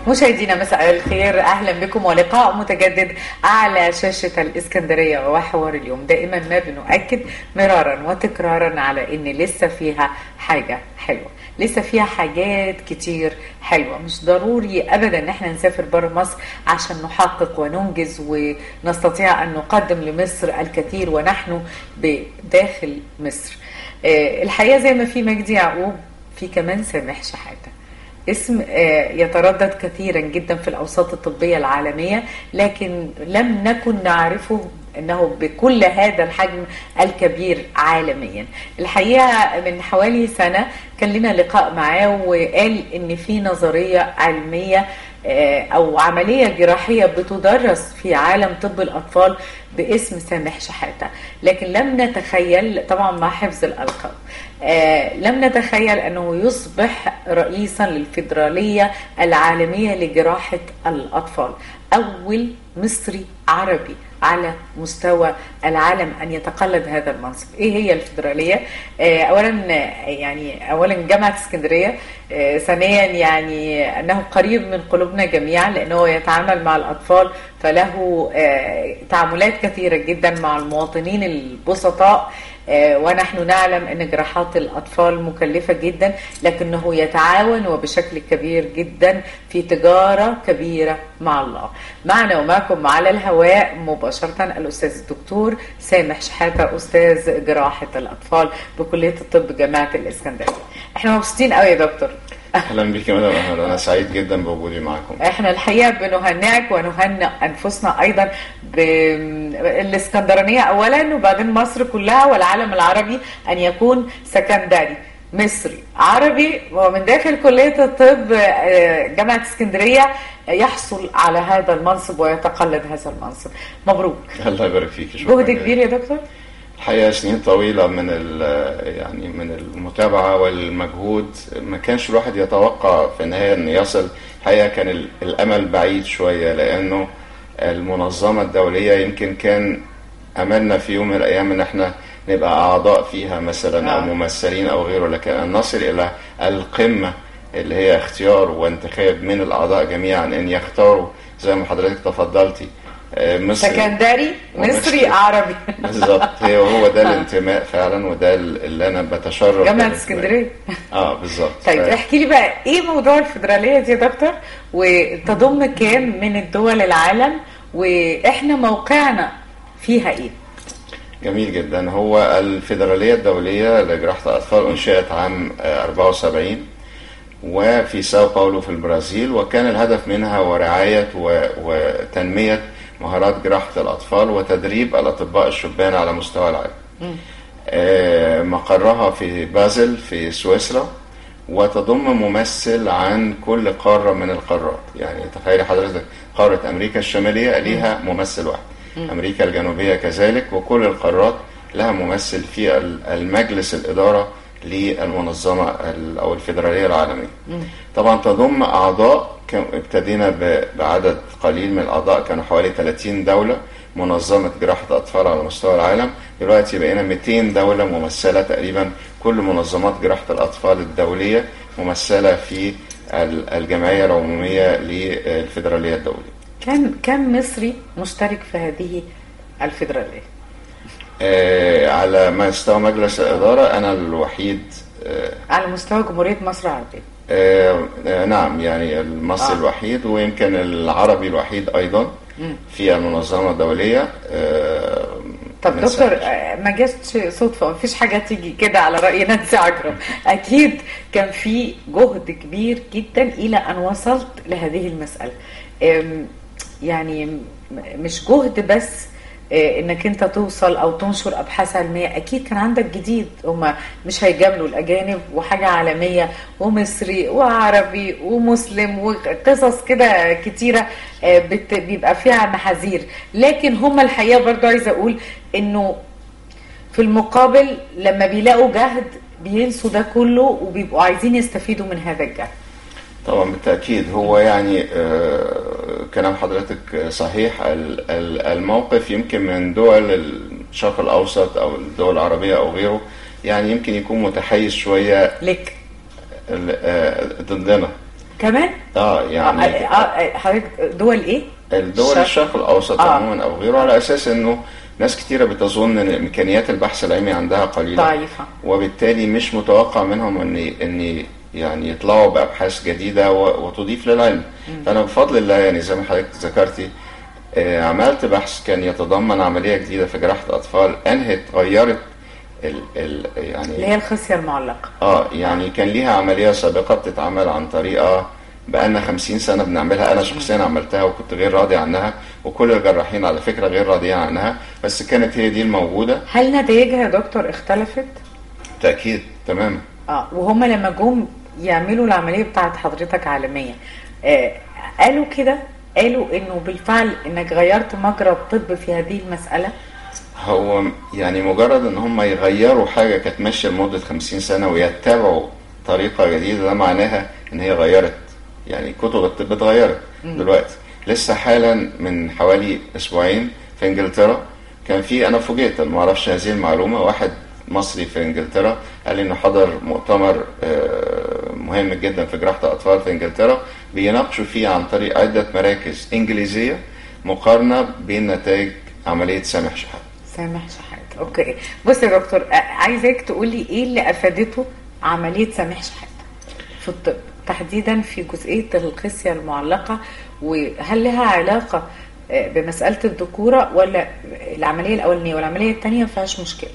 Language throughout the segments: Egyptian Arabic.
مشاهدينا مساء الخير اهلا بكم ولقاء متجدد على شاشه الاسكندريه وحوار اليوم دائما ما بنؤكد مرارا وتكرارا على ان لسه فيها حاجه حلوه لسه فيها حاجات كتير حلوه مش ضروري ابدا ان احنا نسافر بره مصر عشان نحقق وننجز ونستطيع ان نقدم لمصر الكثير ونحن بداخل مصر آه، الحقيقه زي ما في مجدي يعقوب في كمان سامح شحاته اسم آه، يتردد كثيرا جدا في الاوساط الطبيه العالميه لكن لم نكن نعرفه انه بكل هذا الحجم الكبير عالميا الحقيقه من حوالي سنه كان لنا لقاء معاه وقال ان في نظريه علميه آه، او عمليه جراحيه بتدرس في عالم طب الاطفال باسم سامح شحاته لكن لم نتخيل طبعا مع حفظ الالقاب آه، لم نتخيل انه يصبح رئيسا للفيدراليه العالميه لجراحه الاطفال اول مصري عربي على مستوى العالم ان يتقلد هذا المنصب ايه هي الفيدراليه آه، اولا آه، يعني اولا جامعه اسكندريه آه، ثانيا يعني انه قريب من قلوبنا جميعا لانه يتعامل مع الاطفال فله آه، تعاملات كثيره جدا مع المواطنين البسطاء آه، ونحن نعلم ان جراحات الاطفال مكلفه جدا لكنه يتعاون وبشكل كبير جدا في تجاره كبيره مع الله. معنا ومعكم على الهواء مباشره الاستاذ الدكتور سامح شحاته استاذ جراحه الاطفال بكليه الطب جامعه الاسكندريه. احنا مبسوطين قوي يا دكتور. اهلا بك يا مدام احمد انا سعيد جدا بوجودي معكم احنا الحقيقه بنهنئك ونهنئ انفسنا ايضا بالاسكندرانيه اولا وبعدين مصر كلها والعالم العربي ان يكون سكندري مصري عربي ومن داخل كليه الطب آه، جامعه اسكندريه يحصل على هذا المنصب ويتقلد هذا المنصب مبروك الله يبارك فيك شكرا جهد كبير يا دكتور الحقيقه سنين طويله من ال- يعني من المتابعه والمجهود ما كانش الواحد يتوقع في النهايه ان يصل الحقيقه كان ال- الامل بعيد شويه لانه المنظمه الدوليه يمكن كان املنا في يوم من الايام ان احنا نبقى اعضاء فيها مثلا او آه. ممثلين او غيره لكن ان نصل الى القمه اللي هي اختيار وانتخاب من الاعضاء جميعا ان يختاروا زي ما حضرتك تفضلتي آه، مصر سكندري مصري ومصري. عربي بالظبط هي هو ده الانتماء فعلا وده اللي انا بتشرف جامعه بالانتماء. اسكندريه اه بالظبط طيب ف- احكي لي بقى ايه موضوع الفيدراليه دي يا دكتور وتضم كام من الدول العالم واحنا موقعنا فيها ايه جميل جدا هو الفيدرالية الدولية لجراحة الأطفال أنشئت عام آه، 74 وفي ساو باولو في البرازيل وكان الهدف منها ورعاية و- وتنمية مهارات جراحة الأطفال وتدريب الأطباء الشبان على مستوى العالم آه، مقرها في بازل في سويسرا وتضم ممثل عن كل قارة من القارات يعني تخيلي حضرتك قارة أمريكا الشمالية ليها ممثل واحد أمريكا الجنوبية كذلك وكل القارات لها ممثل في ال- المجلس الإدارة للمنظمة ال- أو الفيدرالية العالمية طبعا تضم أعضاء كان- ابتدينا ب- بعدد قليل من الأعضاء كانوا حوالي 30 دولة منظمة جراحة الأطفال على مستوى العالم دلوقتي بقينا 200 دولة ممثلة تقريبا كل منظمات جراحة الأطفال الدولية ممثلة في ال- الجمعية العمومية للفيدرالية الدولية كم كم مصري مشترك في هذه الفيدراليه آه، على مستوى مجلس الإدارة أنا الوحيد آه، على مستوى جمهوريه مصر العربيه آه، آه، نعم يعني المصري آه. آه. الوحيد ويمكن العربي الوحيد أيضا في المنظمة الدولية آه، طب من دكتور سنة. آه، ما جاتش صدفه ما فيش حاجه تيجي كده على راي نانسي عجرم اكيد كان في جهد كبير جدا الى ان وصلت لهذه المساله آم، يعني م- مش جهد بس آه، انك انت توصل او تنشر ابحاث علميه اكيد كان عندك جديد هما مش هيجاملوا الاجانب وحاجه عالميه ومصري وعربي ومسلم وقصص كده كتيره آه، بت- بيبقى فيها محاذير لكن هما الحقيقه برضو عايزه اقول انه في المقابل لما بيلاقوا جهد بينسوا ده كله وبيبقوا عايزين يستفيدوا من هذا الجهد طبعا بالتأكيد هو يعني آه، كلام حضرتك صحيح ال- ال- الموقف يمكن من دول الشرق الأوسط أو الدول العربية أو غيره يعني يمكن يكون متحيز شوية لك ال- آه، ضدنا كمان اه آه، يعني آه، آه، حضرتك دول ايه؟ الدول الشرق. الشرق الاوسط آه. عموما او غيره على اساس انه ناس كتيره بتظن ان امكانيات البحث العلمي عندها قليله ضعيفة وبالتالي مش متوقع منهم ان ان يعني يطلعوا بابحاث جديده و- وتضيف للعلم فانا بفضل الله يعني زي ما حضرتك ذكرتي آه، عملت بحث كان يتضمن عمليه جديده في جراحه اطفال انهت غيرت ال ال اللي يعني هي الخصية المعلقة اه يعني كان ليها عمليه سابقه بتتعمل عن طريقه بقالنا 50 سنه بنعملها انا شخصيا عملتها وكنت غير راضي عنها وكل الجراحين على فكره غير راضيين عنها بس كانت هي دي الموجوده هل نتائجها يا دكتور اختلفت؟ تاكيد تماما اه وهم لما جم يعملوا العمليه بتاعت حضرتك عالميه آه قالوا كده قالوا انه بالفعل انك غيرت مجرى الطب في هذه المساله هو يعني مجرد ان هم يغيروا حاجه كانت ماشيه لمده 50 سنه ويتبعوا طريقه جديده ده معناها ان هي غيرت يعني كتب الطب اتغيرت دلوقتي لسه حالا من حوالي اسبوعين في انجلترا كان في انا فوجئت أنا ما اعرفش هذه المعلومه واحد مصري في انجلترا قال لي انه حضر مؤتمر آه، مهم جدا في جراحه الاطفال في انجلترا بيناقشوا فيه عن طريق عده مراكز انجليزيه مقارنه بين نتائج عمليه سامح شحات سامح شحات اوكي بص يا دكتور آه، عايزاك تقولي ايه اللي افادته عمليه سامح شحات في الطب تحديدا في جزئيه الخصيه المعلقه وهل لها علاقه آه، بمساله الذكوره ولا العمليه الاولانيه والعمليه الثانيه ما فيهاش مشكله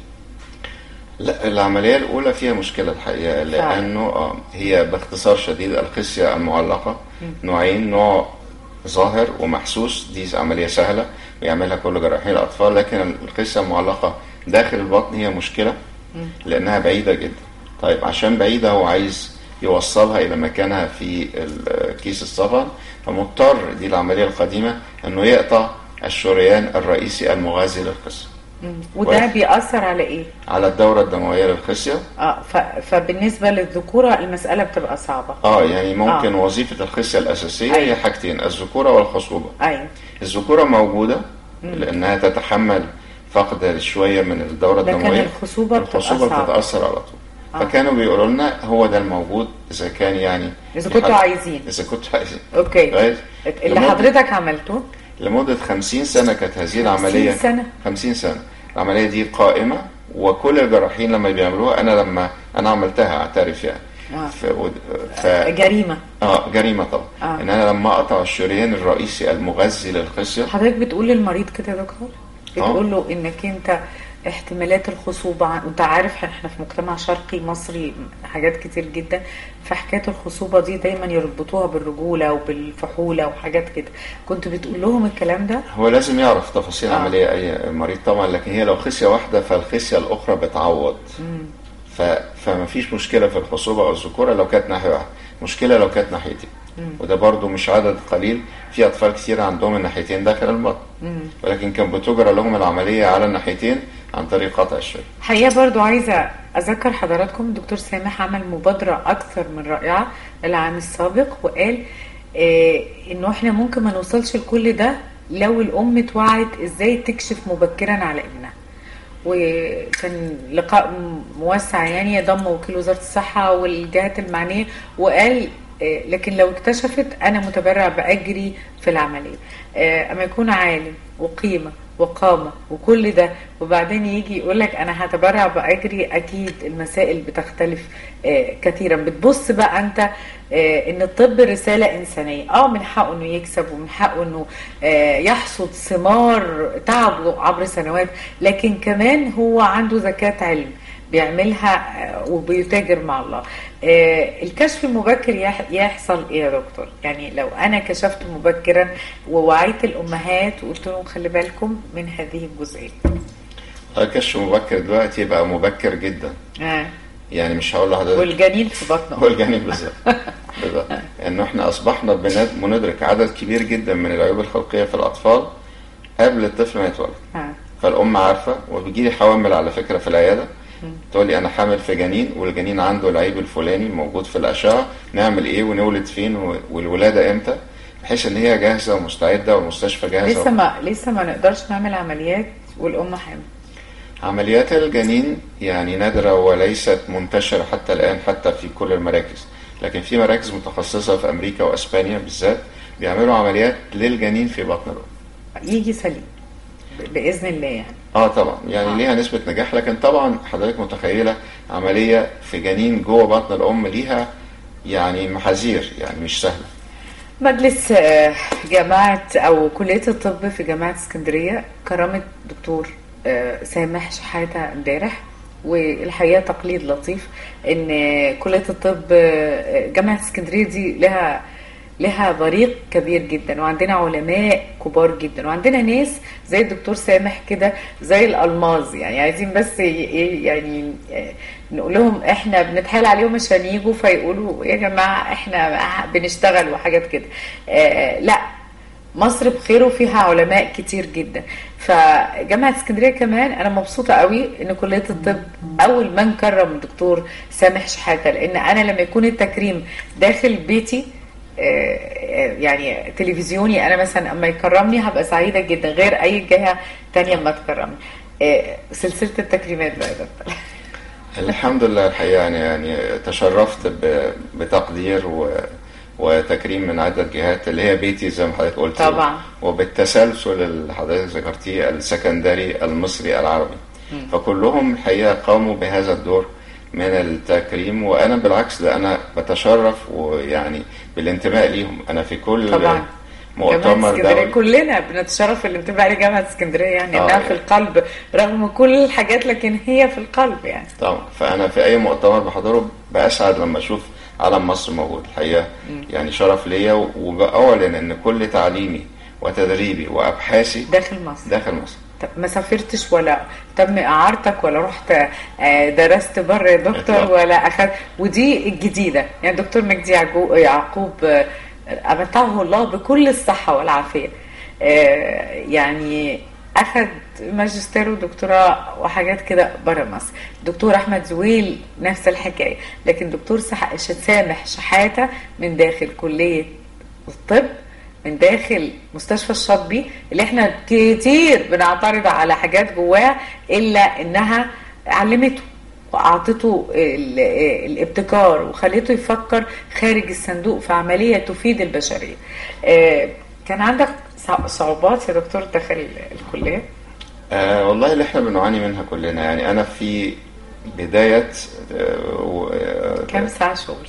لا العملية الأولى فيها مشكلة الحقيقة لأنه آه، هي باختصار شديد الخصية المعلقة نوعين نوع ظاهر ومحسوس دي عملية سهلة بيعملها كل جراحين الأطفال لكن الخصية المعلقة داخل البطن هي مشكلة لأنها بعيدة جدا طيب عشان بعيدة هو عايز يوصلها إلى مكانها في ال- كيس الصفن فمضطر دي العملية القديمة إنه يقطع الشريان الرئيسي المغذي للخصية مم. وده كويس. بيأثر على ايه؟ على الدورة الدموية للخصية اه ف... فبالنسبه للذكوره المساله بتبقى صعبه اه يعني ممكن آه. وظيفة الخصية الأساسية أيوة. هي حاجتين الذكورة والخصوبة ايوه الذكورة موجودة لأنها تتحمل فقد شوية من الدورة لكن الدموية الخصوبة بتبقى الخصوبة صعبة. بتتأثر على طول آه. فكانوا بيقولوا لنا هو ده الموجود إذا كان يعني إذا في كنتوا حد- عايزين. إذا كنتوا عايزين اوكي كويس اللي لمدة- حضرتك عملته لمدة 50 سنة كانت هذه العملية سنة؟ 50 سنة العملية دي قائمة وكل الجراحين لما بيعملوها أنا لما أنا عملتها أعترف يعني آه. ف... ف... جريمه اه جريمه طبعا آه. آه. ان انا لما اقطع الشريان الرئيسي المغذي للخصيه حضرتك بتقول للمريض كده يا دكتور آه. بتقول له انك انت احتمالات الخصوبة عن- وانت عارف احنا في مجتمع شرقي مصري حاجات كتير جدا فحكاية الخصوبة دي دايما يربطوها بالرجولة وبالفحولة وحاجات كده كنت بتقول لهم الكلام ده هو لازم يعرف تفاصيل آه. آه. عمليه اي مريض طبعا لكن هي لو خصيه واحده فالخصيه الاخرى بتعوض ف... فما فيش مشكله في الخصوبه او الذكوره لو كانت ناحيه واحده مشكله لو كانت ناحيتين وده برضو مش عدد قليل في اطفال كتير عندهم الناحيتين داخل البطن ولكن كان بتجرى لهم العمليه على الناحيتين عن طريق قطع الشريان حقيقة برضو عايزة أذكر حضراتكم الدكتور سامح عمل مبادرة أكثر من رائعة العام السابق وقال آه إنه إحنا ممكن ما نوصلش لكل ده لو الأم توعت إزاي تكشف مبكرا على ابنها وكان لقاء م- موسع يعني يضم وكيل وزارة الصحة والجهات المعنية وقال آه، لكن لو اكتشفت أنا متبرع بأجري في العملية آه، أما يكون عالم وقيمة وقامة وكل ده وبعدين يجي يقول لك أنا هتبرع بأجري أكيد المسائل بتختلف آه، كثيرا بتبص بقى أنت آه، إن الطب رسالة إنسانية أه من حقه إنه يكسب ومن حقه إنه آه، يحصد ثمار تعبه عبر سنوات لكن كمان هو عنده زكاة علم بيعملها آه، وبيتاجر مع الله آه، الكشف المبكر يح- يحصل ايه يا دكتور يعني لو انا كشفت مبكرا ووعيت الامهات وقلت لهم خلي بالكم من هذه الجزئيه الكشف مبكر دلوقتي يبقى مبكر جدا آه. يعني مش هقول لحضرتك والجنين في بطنه هو الجانب بالظبط بالظبط انه احنا اصبحنا بند- بندرك عدد كبير جدا من العيوب الخلقيه في الاطفال قبل الطفل ما يتولد آه. فالام عارفه وبيجي لي حوامل على فكره في العياده تقول لي انا حامل في جنين والجنين عنده العيب الفلاني موجود في الاشعه نعمل ايه ونولد فين و- والولاده امتى بحيث ان هي جاهزه ومستعده والمستشفى جاهزه لسه ما لسه ما نقدرش نعمل عمليات والام حامل عمليات الجنين يعني نادرة وليست منتشرة حتى الآن حتى في كل المراكز لكن في مراكز متخصصه في امريكا واسبانيا بالذات بيعملوا عمليات للجنين في بطن الام يجي سليم ب- باذن الله يعني اه طبعا يعني آه. ليها نسبة نجاح لكن طبعا حضرتك متخيلة عملية في جنين جوه بطن الأم ليها يعني محاذير يعني مش سهلة مجلس آه، جامعة أو كلية الطب في جامعة اسكندرية كرمت دكتور آه، سامح شحاتة امبارح والحقيقة تقليد لطيف إن كلية الطب آه، جامعة اسكندرية دي لها لها بريق كبير جدا وعندنا علماء كبار جدا وعندنا ناس زي الدكتور سامح كده زي الالماظ يعني عايزين بس ي- ي- يعني آه، نقول لهم احنا بنتحايل عليهم عشان يجوا فيقولوا يا جماعه احنا بنشتغل وحاجات كده آه، لا مصر بخير وفيها علماء كتير جدا فجامعة اسكندرية كمان أنا مبسوطة قوي إن كلية الطب أول ما نكرم الدكتور سامح شحاتة لأن أنا لما يكون التكريم داخل بيتي آه، آه، يعني تلفزيوني أنا مثلا أما يكرمني هبقى سعيدة جدا غير أي جهة تانية ما تكرمني آه، سلسلة التكريمات بقى ده الحمد لله الحقيقة يعني يعني تشرفت ب- بتقدير و وتكريم من عدة جهات اللي هي بيتي زي ما حضرتك قلت طبعا. وبالتسلسل اللي حضرتك ذكرتيه السكندري المصري العربي فكلهم الحقيقة قاموا بهذا الدور من التكريم وأنا بالعكس ده أنا بتشرف ويعني بالانتماء ليهم أنا في كل طبعا جامعة مؤتمر اسكندرية دولي كلنا بنتشرف الانتماء لجامعة اسكندرية يعني آه، انها يعني. في القلب رغم كل الحاجات لكن هي في القلب يعني طبعا فانا في اي مؤتمر بحضره باسعد لما اشوف علم مصر موجود الحقيقه يعني شرف ليا وبأعلن ان كل تعليمي وتدريبي وابحاثي داخل مصر داخل مصر طب ما سافرتش ولا تم اعارتك ولا رحت آه، درست بره يا دكتور إطلاق. ولا اخذ ودي الجديده يعني دكتور مجدي يعقو- يعقوب آه، امتعه الله بكل الصحه والعافيه آه، يعني اخذ ماجستير ودكتوراه وحاجات كده بره مصر دكتور احمد زويل نفس الحكايه لكن دكتور سح- سامح شحاته من داخل كليه الطب من داخل مستشفى الشاطبي اللي احنا كتير بنعترض على حاجات جواه الا انها علمته واعطته ال- الابتكار وخليته يفكر خارج الصندوق في عمليه تفيد البشريه. آه، كان عندك صع- صعوبات يا دكتور داخل الكليه؟ آه والله اللي احنا بنعاني منها كلنا يعني انا في بدايه آه و- آه، كام ساعه شغل؟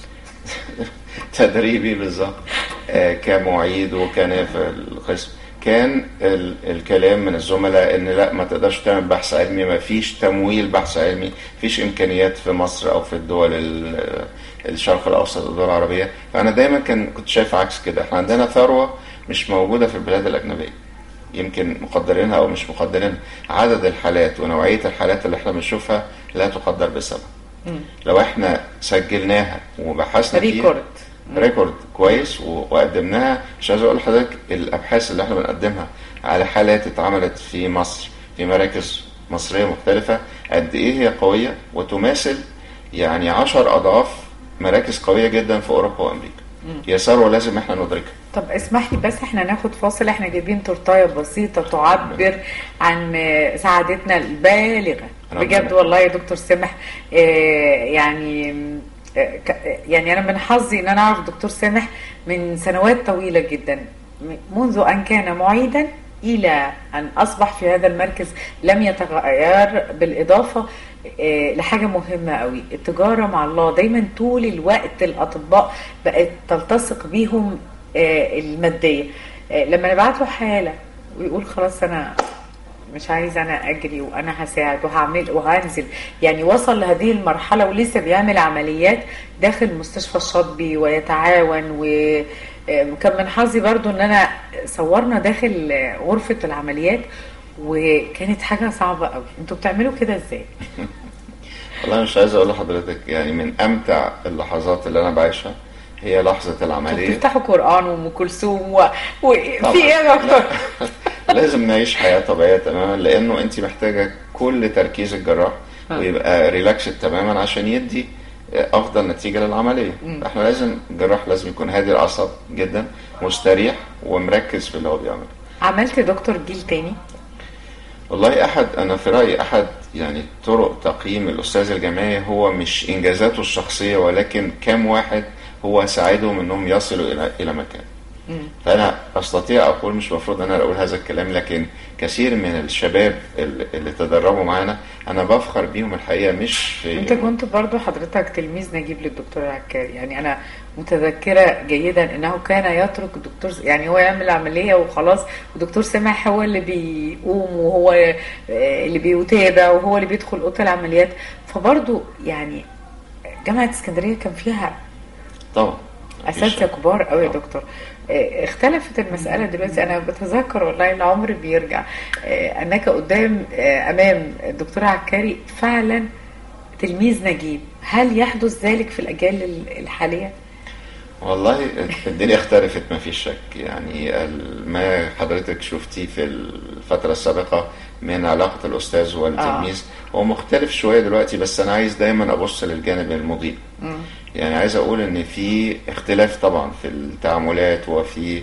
تدريبي بالظبط آه، كمعيد وكان في القسم كان ال- الكلام من الزملاء ان لا ما تقدرش تعمل بحث علمي ما فيش تمويل بحث علمي فيش امكانيات في مصر او في الدول ال- الشرق الاوسط الدول العربيه فانا دايما كان كنت شايف عكس كده احنا عندنا ثروه مش موجوده في البلاد الاجنبيه يمكن مقدرينها او مش مقدرينها عدد الحالات ونوعيه الحالات اللي احنا بنشوفها لا تقدر بثمن لو احنا سجلناها وبحثنا فيها ريكورد ريكورد كويس و- وقدمناها مش عايز اقول لحضرتك الابحاث اللي احنا بنقدمها على حالات اتعملت في مصر في مراكز مصريه مختلفه قد ايه هي قويه وتماثل يعني عشر اضعاف مراكز قويه جدا في اوروبا وامريكا هي ثروه لازم احنا ندركها طب اسمح لي بس احنا ناخد فاصل احنا جايبين تورتايه بسيطه تعبر عن آه، سعادتنا البالغه ربنا بجد يخليك. والله يا دكتور سامح آه، يعني آه، ك- يعني انا من حظي ان انا اعرف دكتور سامح من سنوات طويله جدا م- منذ ان كان معيدا الى ان اصبح في هذا المركز لم يتغير بالاضافه آه، لحاجه مهمه قوي التجاره مع الله دايما طول الوقت الاطباء بقت تلتصق بيهم آه، الماديه آه، لما نبعت له حاله ويقول خلاص انا مش عايز انا اجري وانا هساعد وهعمل وهنزل يعني وصل لهذه المرحله ولسه بيعمل عمليات داخل مستشفى الشاطبي ويتعاون وكان من حظي برضو ان انا صورنا داخل غرفه العمليات وكانت حاجه صعبه قوي انتوا بتعملوا كده ازاي والله مش عايز اقول لحضرتك يعني من امتع اللحظات اللي انا بعيشها هي لحظه انتوا العمليه بتفتحوا قران وام كلثوم و... وفي طبعاً. ايه يا دكتور لازم نعيش حياة طبيعية تماما لأنه أنت محتاجة كل تركيز الجراح ويبقى ريلاكسد تماما عشان يدي أفضل نتيجة للعملية احنا لازم الجراح لازم يكون هادي الأعصاب جدا مستريح ومركز في اللي هو بيعمله عملت يا دكتور جيل تاني والله أحد أنا في رأيي أحد يعني طرق تقييم الأستاذ الجامعي هو مش إنجازاته الشخصية ولكن كم واحد هو ساعدهم انهم يصلوا الى الى مكان فانا استطيع اقول مش المفروض ان انا اقول هذا الكلام لكن كثير من الشباب اللي اللي تدربوا معانا انا بفخر بيهم الحقيقه مش في انت كنت برضو حضرتك تلميذ نجيب للدكتور عكاري يعني انا متذكره جيدا انه كان يترك الدكتور يعني هو يعمل عمليه وخلاص والدكتور سامح هو اللي بيقوم وهو آه، اللي بيتابع وهو اللي بيدخل اوضه العمليات فبرضو يعني جامعه اسكندريه كان فيها طبعا اساتذه كبار قوي يا طبعاً. دكتور آه، اختلفت المساله دلوقتي انا بتذكر والله العمر بيرجع آه، انك قدام آه، امام الدكتور عكاري فعلا تلميذ نجيب هل يحدث ذلك في الاجيال ال- الحاليه والله الدنيا اختلفت ما فيش شك يعني ال- ما حضرتك شفتيه في الفترة السابقة من علاقة الأستاذ والتلميذ هو مختلف شوية دلوقتي بس أنا عايز دايما أبص للجانب المضيء يعني عايز أقول إن في اختلاف طبعا في التعاملات وفي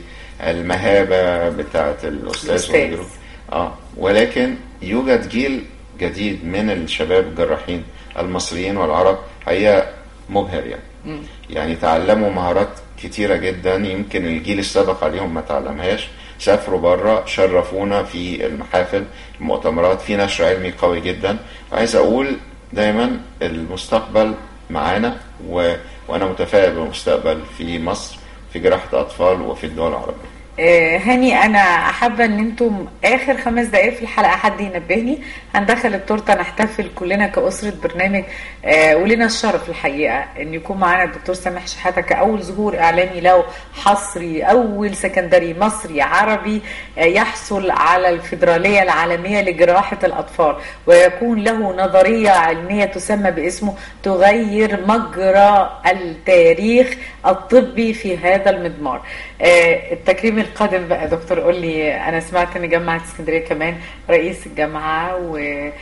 المهابة بتاعة الأستاذ الأستاذ. وغيره اه ولكن يوجد جيل جديد من الشباب الجراحين المصريين والعرب حقيقة مبهر يعني يعني تعلموا مهارات كتيرة جدا يمكن الجيل السابق عليهم ما تعلمهاش سافروا بره شرفونا في المحافل المؤتمرات في نشر علمي قوي جدا وعايز اقول دايما المستقبل معانا و... وانا متفائل بالمستقبل في مصر في جراحة اطفال وفي الدول العربية آه، هاني انا حابه ان انتم اخر خمس دقائق في الحلقه حد ينبهني هندخل التورته نحتفل كلنا كاسره برنامج آه، ولنا الشرف الحقيقه ان يكون معانا الدكتور سامح شحاته كاول ظهور اعلامي له حصري اول سكندري مصري عربي آه، يحصل على الفيدراليه العالميه لجراحه الاطفال ويكون له نظريه علميه تسمى باسمه تغير مجرى التاريخ الطبي في هذا المضمار آه، التكريم القادم بقى يا دكتور قول لي انا سمعت ان جامعه اسكندريه كمان رئيس الجامعه و...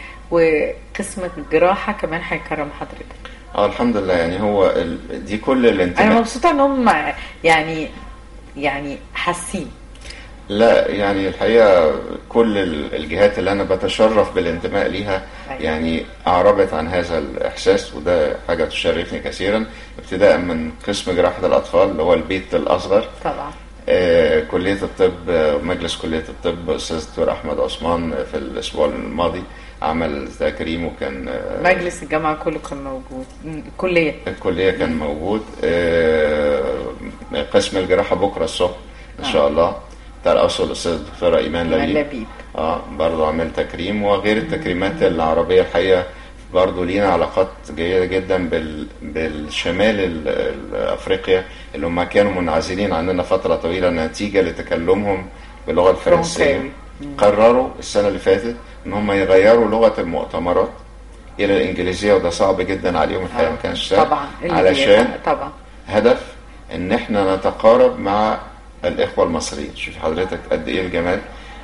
وقسم الجراحه كمان هيكرم حضرتك اه الحمد لله يعني هو ال... دي كل انا الانتماء مبسوطه ان هم يعني يعني حاسين لا يعني الحقيقة كل ال- الجهات اللي أنا بتشرف بالانتماء ليها أيوة. يعني أعربت عن هذا الإحساس وده حاجة تشرفني كثيرا ابتداء من قسم جراحة الأطفال اللي هو البيت الأصغر طبعا آه، كلية الطب آه، مجلس كلية الطب أستاذ الدكتور أحمد عثمان في الأسبوع الماضي عمل تكريم وكان آه، مجلس الجامعه كله كان موجود م، الكليه الكلية كان موجود آه، قسم الجراحة بكرة الصبح إن شاء الله بتاع الأصل الأستاذ الدكتورة إيمان من لبيب لبيب اه برضه عمل تكريم وغير التكريمات العربية الحقيقة برضه لينا علاقات جيدة جدا بال... بالشمال ال... ال- أفريقيا اللي هم كانوا منعزلين عننا فترة طويلة نتيجة لتكلمهم باللغة الفرنسية فرنساوي. قرروا السنة اللي فاتت إن هم يغيروا لغة المؤتمرات إلى الإنجليزية وده صعب جدا عليهم الحقيقة ما كانش سهل طبعا اللي علشان بيفهم- طبعا هدف ان احنا نتقارب مع الاخوه المصريين شوف حضرتك قد ايه الجمال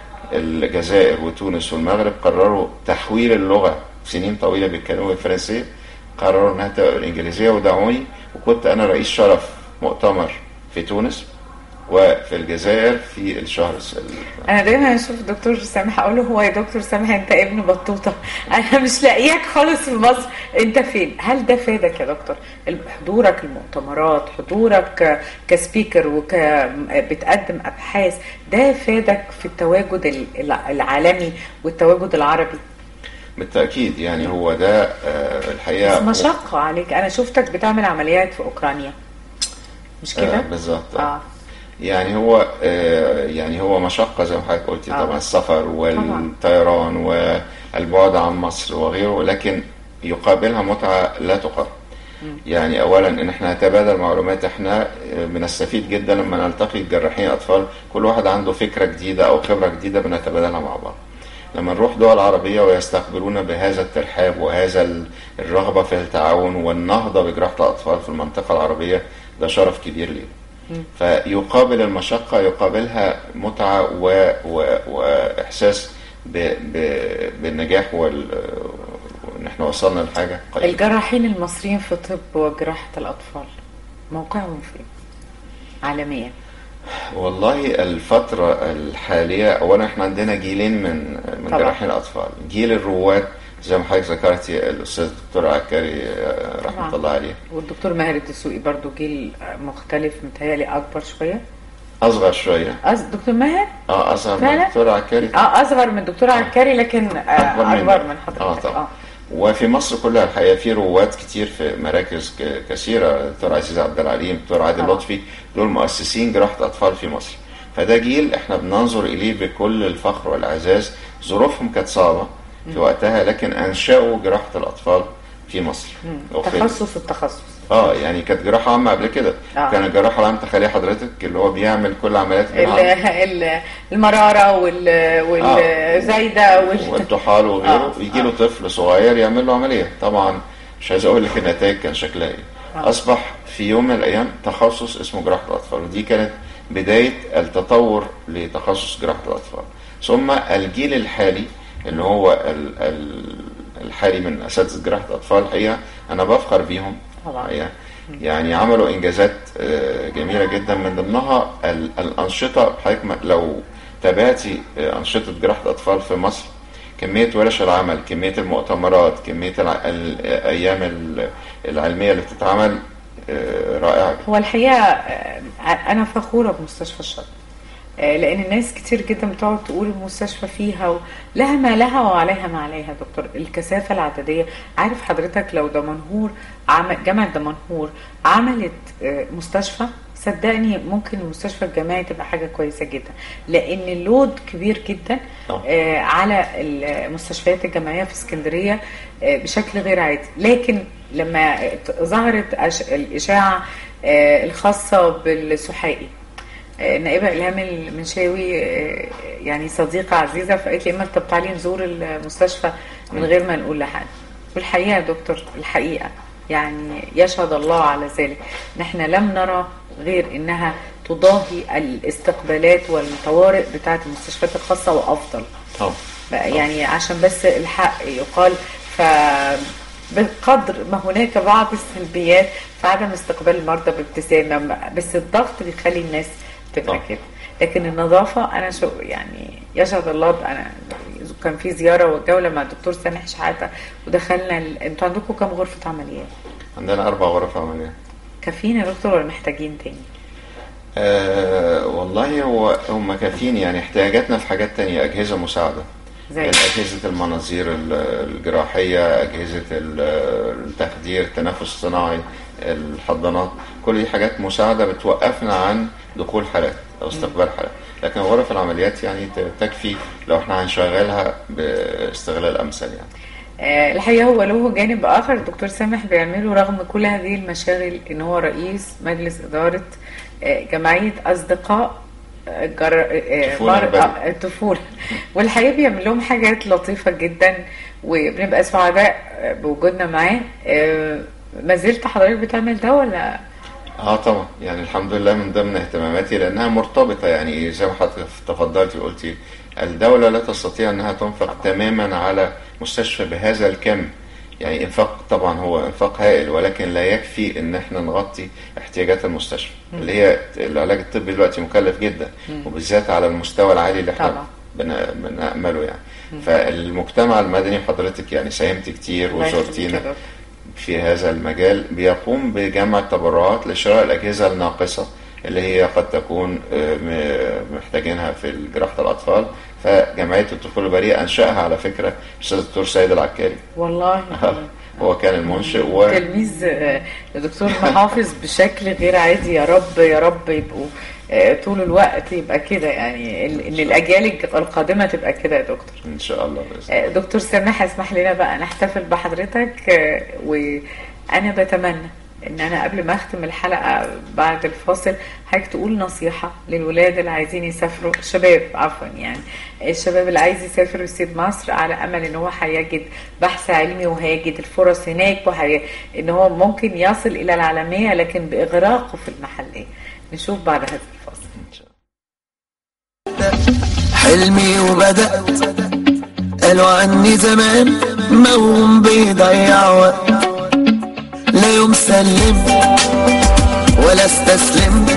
الجزائر وتونس والمغرب قرروا تحويل اللغه سنين طويله بيتكلموا الفرنسيه قرروا انها تبقى الانجليزيه ودعوني وكنت انا رئيس شرف مؤتمر في تونس وفي الجزائر في الشهر الس- انا دايما اشوف الدكتور سامح اقول له هو يا دكتور سامح انت ابن بطوطه انا مش لاقياك خالص في مصر انت فين هل ده فادك يا دكتور حضورك المؤتمرات حضورك كسبيكر وك بتقدم ابحاث ده فادك في التواجد ال- العالمي والتواجد العربي بالتاكيد يعني هو ده آه، الحقيقه بس مشقه عليك انا شفتك بتعمل عمليات في اوكرانيا مش آه، كده بالظبط اه يعني هو آه، يعني هو مشقة زي ما حضرتك قلتي آه. طبعا السفر والطيران والبعد عن مصر وغيره لكن يقابلها متعة لا تقارن يعني اولا ان احنا نتبادل معلومات احنا آه، بنستفيد جدا لما نلتقي جراحين اطفال كل واحد عنده فكرة جديدة او خبرة جديدة بنتبادلها مع بعض لما نروح دول عربية ويستقبلونا بهذا الترحاب وهذا ال- الرغبة في التعاون والنهضة بجراحة الأطفال في المنطقة العربية ده شرف كبير لينا فيقابل المشقة يقابلها متعة و... و... وإحساس ب... ب... بالنجاح وال... وإن إحنا وصلنا لحاجة قريبة الجراحين المصريين في طب وجراحة الأطفال موقعهم فين؟ عالميا والله الفترة الحالية أولا إحنا عندنا جيلين من من طبعا. جراحين الأطفال جيل الرواد زي ما حضرتك ذكرتي الاستاذ الدكتور عكاري آه، رحمه طبعاً. الله عليه والدكتور ماهر الدسوقي برضو جيل مختلف متهيألي أكبر شوية اصغر شويه أص... دكتور ماهر اه اصغر من فعلا؟ الدكتور عكاري اه أصغر من الدكتور عكاري لكن آه أكبر مني. أكبر من حضرتك اه طبعا وفي مصر كلها الحقيقه في رواد كتير في مراكز ك- كثيره الدكتور عزيز عبد العليم الدكتور عادل طبعا. لطفي دول مؤسسين جراحه اطفال في مصر فده جيل احنا بننظر اليه بكل الفخر والاعزاز ظروفهم كانت صعبه في وقتها لكن انشأوا جراحه الاطفال في مصر وفي- تخصص التخصص اه يعني كانت جراحه عامه قبل كده آه. كان الجراحه العامه تخيلي حضرتك اللي هو بيعمل كل عمليات ال- العام ال- المرارة وال- والزايدة وال... والطحال وغيره آه، يجي له طفل صغير يعمل له عمليه طبعا مش عايز اقول لك النتائج كان شكلها ايه آه. اصبح في يوم من الايام تخصص اسمه جراحه الاطفال ودي كانت بدايه التطور لتخصص جراحه الاطفال ثم الجيل الحالي اللي هو ال- ال- الحالي من اساتذه جراحه الاطفال الحقيقه انا بفخر بيهم طبعا. الحقيقة. يعني عملوا انجازات آه، جميله جدا من ضمنها ال- الانشطه حضرتك ما- لو تابعتي آه، انشطه جراحه الاطفال في مصر كميه ورش العمل كميه المؤتمرات كميه الع- الايام ال- العلميه اللي بتتعمل آه، رائعه هو الحقيقة آه، أنا فخورة بمستشفى الشرق آه، لأن الناس كتير جدا بتقعد تقول المستشفى فيها و- لها ما لها وعليها ما عليها دكتور الكثافة العددية عارف حضرتك لو دمنهور عمل جامعة دمنهور عملت آه، مستشفى صدقني ممكن المستشفى الجامعي تبقى حاجة كويسة جدا لأن اللود كبير جدا طبعا. آه، على المستشفيات الجامعية في اسكندرية آه، بشكل غير عادي لكن لما ظهرت أش- الإشاعة آه، الخاصة بالسحائي آه، النائبة إلهام المنشاوي آه، يعني صديقة عزيزة فقالت لي إما طب تعالي نزور المستشفى من غير ما نقول لحد والحقيقة يا دكتور الحقيقة يعني يشهد الله على ذلك نحن لم نرى غير إنها تضاهي الاستقبالات والطوارئ بتاعة المستشفيات الخاصة وأفضل طبعا بقى يعني عشان بس الحق يقال ف بقدر ما هناك بعض السلبيات في عدم استقبال المرضى بابتسامه بس الضغط بيخلي الناس تبقى طبعا. كده لكن النظافه انا شو يعني يشهد الله انا كان في زياره وجوله مع الدكتور سامح شحاته ودخلنا ال... انتوا عندكم كام غرفه عمليات؟ عندنا اربع غرف عمليه كافيين يا دكتور ولا محتاجين تاني؟ آه والله هو هم كافيين يعني احتياجاتنا في حاجات تانية أجهزة مساعدة زي أجهزة المناظير ال- الجراحية أجهزة ال- التخدير التنفس الصناعي الحضانات كل دي حاجات مساعدة بتوقفنا عن دخول حالات أو استقبال حالات لكن غرف العمليات يعني ت- تكفي لو احنا هنشغلها باستغلال أمثل يعني آه، الحقيقة هو له جانب آخر الدكتور سامح بيعمله رغم كل هذه المشاغل إن هو رئيس مجلس إدارة آه، جمعية أصدقاء آه، جر... آه، طفولة مر- البلد. آه، الطفولة والحقيقة بيعمل لهم حاجات لطيفة جدا وبنبقى سعداء آه، بوجودنا معاه آه، ما زلت حضرتك بتعمل ده ولا اه طبعا يعني الحمد لله من ضمن اهتماماتي لانها مرتبطه يعني زي ما حضرتك تفضلتي وقلتي الدوله لا تستطيع انها تنفق تماما على مستشفى بهذا الكم يعني انفاق طبعا هو انفاق هائل ولكن لا يكفي ان احنا نغطي احتياجات المستشفى اللي هي العلاج الطبي دلوقتي مكلف جدا وبالذات على المستوى العالي اللي طبعا. احنا بن- بنأمله يعني فالمجتمع المدني حضرتك يعني ساهمت كتير الله يخليك يا وزرتينا دكتور. في هذا المجال بيقوم بجمع التبرعات لشراء الأجهزة الناقصة اللي هي قد تكون آه، م- محتاجينها في جراحة الأطفال فجمعية الطفولة البريئة أنشأها على فكرة الأستاذ الدكتور سيد العكاري والله هو كان المنشئ و... تلميذ آه، الدكتور محافظ بشكل غير عادي يا رب يا رب يبقوا آه، طول الوقت يبقى كده يعني ال- ان الاجيال القادمه تبقى كده يا دكتور إن شاء الله بإذن الله آه، دكتور سماح اسمح لنا بقى نحتفل بحضرتك آه، وانا بتمنى ان انا قبل ما اختم الحلقه بعد الفاصل حضرتك تقول نصيحه للولاد اللي عايزين يسافروا الشباب عفوا يعني الشباب اللي عايز يسافر ويسيب مصر على امل ان هو هيجد بحث علمي وهيجد الفرص هناك وهي ان هو ممكن يصل الى العالميه لكن باغراقه في المحليه نشوف بعد هذا الفاصل إن شاء الله حلمي وبدأت قالوا عني زمان موهوم بيضيع وقت لا يوم سلمت ولا استسلمت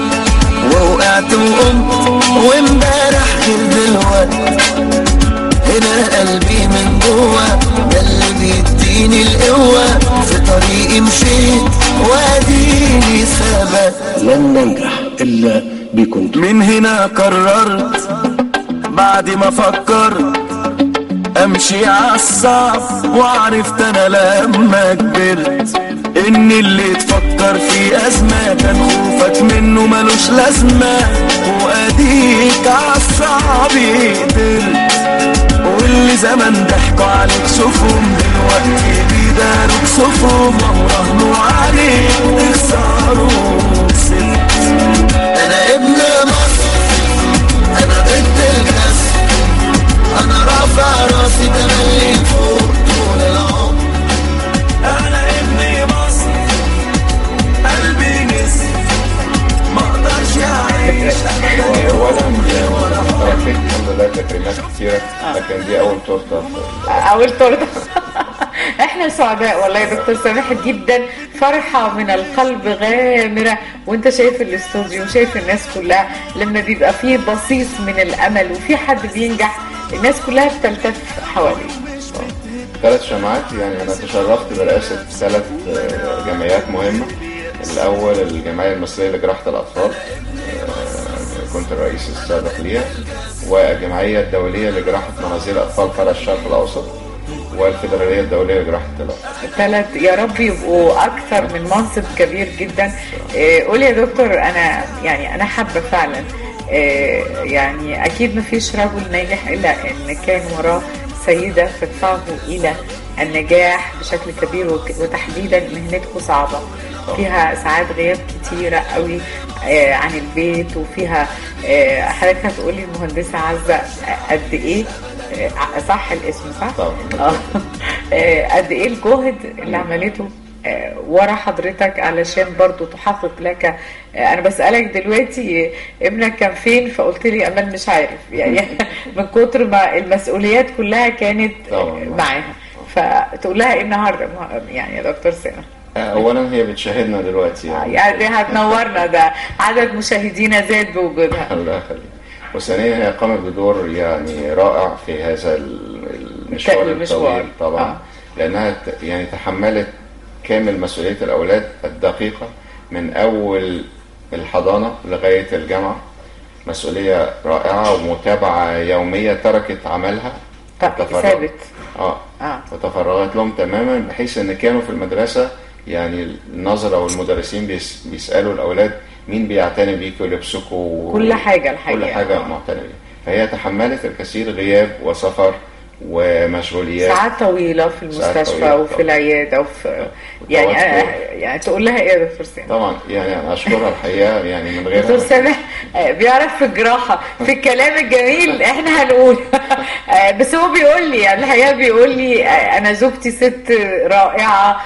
ووقعت وقمت وامبارح غير دلوقت هنا قلبي من جوه ده اللي بيديني القوة في طريقي مشيت واديني ثبت لن ننجح إلا بكم من هنا قررت بعد ما فكرت امشي عالصعب وعرفت انا لما كبرت ان اللي تفكر في ازمة كان خوفك منه ملوش لازمة واديك عالصعب قدرت واللي زمان ضحكوا عليك شوفهم دلوقتي بيداروا بصفهم وراهنوا عليك تخسروا وكسبت انا ابن مصر انا ضد الكسر انا رافع راسي تملي فوق طول العمر انا ابن مصر قلبي نسر ما اقدرش اعيش اولا تركت الحمد لله تكريمات كتيره لكن دي اول تورته في- اول تورته احنا سعداء والله يا دكتور سامح جدا فرحه من القلب غامره وانت شايف الاستوديو وشايف الناس كلها لما بيبقى فيه بصيص من الامل وفي حد بينجح الناس كلها بتلتف حواليه ثلاث شمعات يعني انا تشرفت برئاسه ثلاث آه، جمعيات مهمه الاول الجمعيه المصريه لجراحه الاطفال آه، كنت الرئيس السابق ليها والجمعيه الدوليه لجراحه مناظير الاطفال فرع الشرق الاوسط والفدراليه الدوليه لجراحه الاطفال الثلاث يا رب يبقوا اكثر من منصب كبير جدا إيه، قولي يا دكتور انا يعني انا حابه فعلا إيه، يعني اكيد ما فيش رجل ناجح الا ان كان وراه سيده تدفعه الى النجاح بشكل كبير وك- وتحديدا مهنتكم صعبه فيها ساعات غياب كتيره قوي آه، عن البيت وفيها آه، حضرتك هتقولي المهندسه عزه قد ايه آه، صح الاسم صح؟ طبعا. اه آه، قد ايه الجهد اللي عملته آه، ورا حضرتك علشان برضو تحقق لك آه، انا بسألك دلوقتي آه، ابنك كان فين فقلت لي امان مش عارف يعني من كتر ما المسؤوليات كلها كانت آه، طبعاً. معاها فتقول لها ايه النهارده يعني يا دكتور سامح اولا هي بتشاهدنا دلوقتي يعني يعني دي هتنورنا ده عدد مشاهدينا زاد بوجودها الله يخليك وثانيا هي قامت بدور يعني رائع في هذا ال- المشوار المشوار. الطويل طبعا آه. لانها ت- يعني تحملت كامل مسؤوليه الاولاد الدقيقه من اول الحضانه لغايه الجامعه مسؤوليه رائعه ومتابعه يوميه تركت عملها طب وتفرغ- ثابت اه اه وتفرغت لهم تماما بحيث ان كانوا في المدرسه يعني النظره والمدرسين بيس بيسالوا الاولاد مين بيعتني بيكوا ولبسكوا كل حاجة الحقيقة. كل حاجه آه. معتنى بيها فهي تحملت الكثير غياب وسفر ومشغوليات ساعات طويلة في ساعات المستشفى طويلة وفي طبعا. العيادة وفي يعني وتوتر. يعني تقول لها ايه يا دكتور سامح؟ طبعا يعني انا اشكرها الحقيقه يعني من غير دكتور سامح آه، بيعرف في الجراحة في الكلام الجميل احنا هنقول آه، بس هو بيقول لي يعني الحقيقة بيقول لي آه، انا زوجتي ست رائعة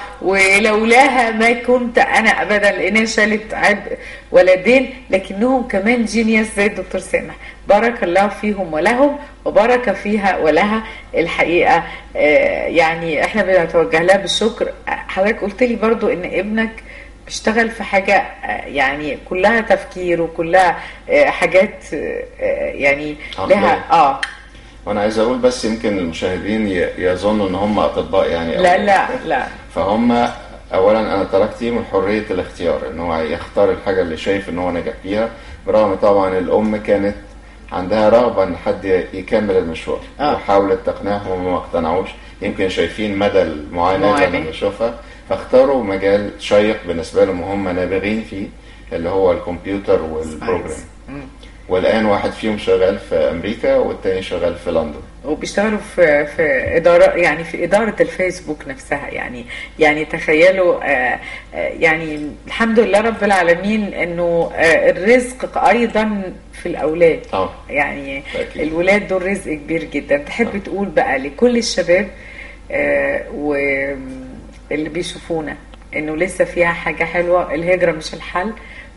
ولولاها ما كنت انا ابدا لانها شالت عبء ولدين لكنهم كمان جينيوس زي الدكتور سامح بارك الله فيهم ولهم وبارك فيها ولها الحقيقة آه، يعني احنا بنتوجه لها بالشكر آه، حضرتك قلت لي برضو ان ابنك بيشتغل في حاجة آه، يعني كلها تفكير وكلها آه، حاجات آه، آه، يعني عقلية. لها اه وانا عايز اقول بس يمكن المشاهدين ي- يظنوا ان هم اطباء يعني أو- لا لا لا فهم اولا انا تركتهم من حريه الاختيار ان هو يختار الحاجه اللي شايف ان هو نجح فيها برغم طبعا الام كانت عندها رغبه ان حد يكمل المشوار آه. وحاولت تقنعهم وما اقتنعوش يمكن شايفين مدى المعاناه اللي معاناة. انا بشوفها فاختاروا مجال شيق بالنسبه لهم هم نابغين فيه اللي هو الكمبيوتر والبروجرام مم. والان واحد فيهم شغال في امريكا والتاني شغال في لندن وبيشتغلوا في في اداره يعني في اداره الفيسبوك نفسها يعني يعني تخيلوا آه، آه، يعني الحمد لله رب العالمين انه آه، الرزق ايضا في الاولاد اه يعني أكيد. الولاد دول رزق كبير جدا تحب تقول بقى لكل الشباب آه، واللي بيشوفونا انه لسه فيها حاجه حلوه الهجره مش الحل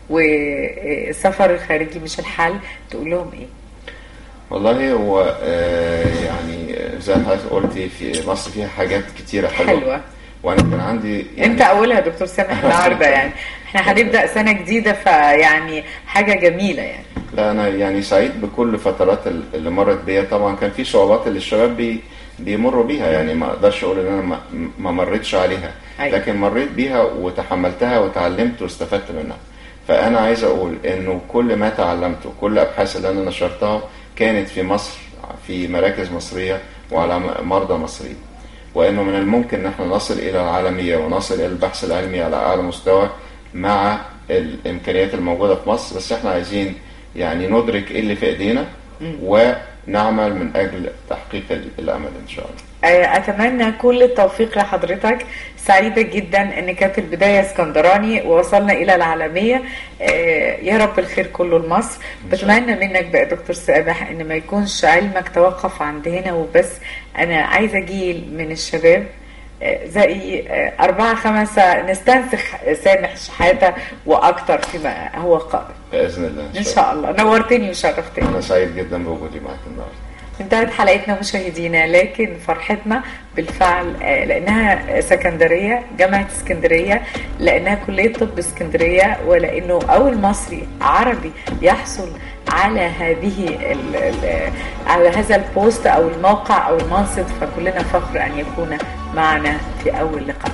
والسفر الخارجي مش الحل تقول لهم ايه والله هو آه، يعني زي ما حضرتك قلتي في مصر فيها حاجات كتيرة حلوة حلوة. وانا كان عندي يعني انت اولها يا دكتور سامح النهارده يعني احنا هنبدا سنه جديده فيعني حاجه جميله يعني لا انا يعني سعيد بكل فترات ال- اللي مرت بيا طبعا كان في صعوبات اللي الشباب بي بيمروا بيها يعني ما اقدرش اقول ان انا ما, ما مريتش عليها أيوة. لكن مريت بيها وتحملتها وتعلمت واستفدت منها فانا عايز اقول انه كل ما تعلمته كل الابحاث اللي انا نشرتها كانت في مصر في مراكز مصريه وعلى مرضى مصريين وانه من الممكن ان احنا نصل الى العالميه ونصل الى البحث العلمي على اعلى مستوى مع الامكانيات الموجوده في مصر بس احنا عايزين يعني ندرك ايه اللي في ايدينا ونعمل من اجل تحقيق ال- الامل ان شاء الله آه، اتمنى كل التوفيق لحضرتك سعيده جدا ان كانت البدايه اسكندراني ووصلنا الى العالميه آه، يا رب الخير كله لمصر بتمنى منك بقى دكتور سامح ان ما يكونش علمك توقف عند هنا وبس انا عايزه جيل من الشباب آه، زي آه، أربعة خمسة نستنسخ سامح شحاتة وأكتر فيما هو قادم باذن الله إن شاء الله نورتني وشرفتني انا سعيد جدا بوجودي معاك النهارده انتهت حلقتنا مشاهدينا لكن فرحتنا بالفعل آه، لانها سكندريه جامعه اسكندريه لانها كليه طب اسكندريه ولانه اول مصري عربي يحصل على هذه ال ال على هذا البوست او الموقع او المنصب فكلنا فخر ان يكون معنا في اول لقاء